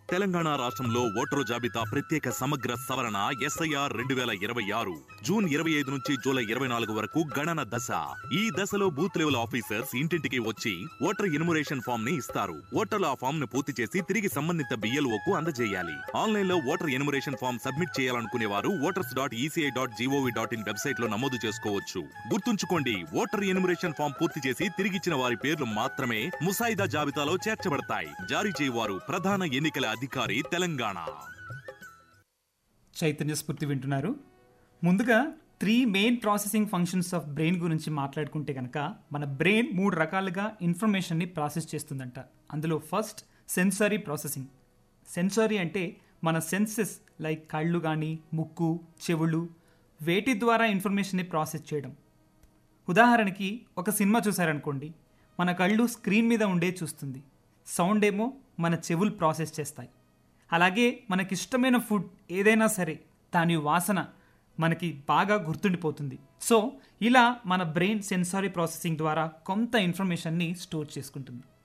తెలంగాణ రాష్ట్రంలో ఓటరు జాబితా ప్రత్యేక సమగ్ర సవరణ ఎస్ఐఆర్ రెండు వేల ఇరవై ఆరు జూన్ ఇరవై ఐదు నుంచి జూలై ఇరవై నాలుగు వరకు గణన దశ ఈ దశలో బూత్ లెవెల్ ఆఫీసర్స్ ఇంటింటికి వచ్చి ఓటర్ ఇన్మురేషన్ ఫామ్ ని ఇస్తారు ఓటర్లు ఆ ఫామ్ ను పూర్తి చేసి తిరిగి సంబంధిత బిఎల్ఓ కు అందజేయాలి ఆన్లైన్ లో ఓటర్ ఇన్మురేషన్ ఫామ్ సబ్మిట్ చేయాలనుకునే వారు voters dot ECI dot gov dot in website లో నమోదు చేసుకోవచ్చు గుర్తుంచుకోండి ఓటర్ ఇన్మురేషన్ ఫామ్ పూర్తి చేసి తిరిగిచ్చిన వారి పేర్లు మాత్రమే ముసాయిదా జాబితాలో చేర్చబడతాయి జారీ చేయవారు ప్రధాన ఎన్నికల అధికారి తెలంగాణ చైతన్య స్ఫూర్తి వింటున్నారు ముందుగా three main processing functions of brain గురించి మాట్లాడుకుంటే కనుక మన బ్రెయిన్ మూడు రకాలుగా ఇన్ఫర్మేషన్ని ప్రాసెస్ చేస్తుందంట అందులో ఫస్ట్ సెన్సరీ ప్రాసెసింగ్ సెన్సరీ అంటే మన సెన్సెస్ లైక్ కళ్ళు కానీ ముక్కు చెవులు వేటి ద్వారా ఇన్ఫర్మేషన్ని ప్రాసెస్ చేయడం ఉదాహరణకి ఒక సినిమా చూసారనుకోండి మన కళ్ళు స్క్రీన్ మీద ఉండే చూస్తుంది సౌండ్ ఏమో మన చెవులు ప్రాసెస్ చేస్తాయి అలాగే మనకిష్టమైన ఫుడ్ ఏదైనా సరే దాని వాసన మనకి బాగా గుర్తుండిపోతుంది సో ఇలా మన బ్రెయిన్ సెన్సారీ ప్రాసెసింగ్ ద్వారా కొంత ఇన్ఫర్మేషన్ని స్టోర్ చేసుకుంటుంది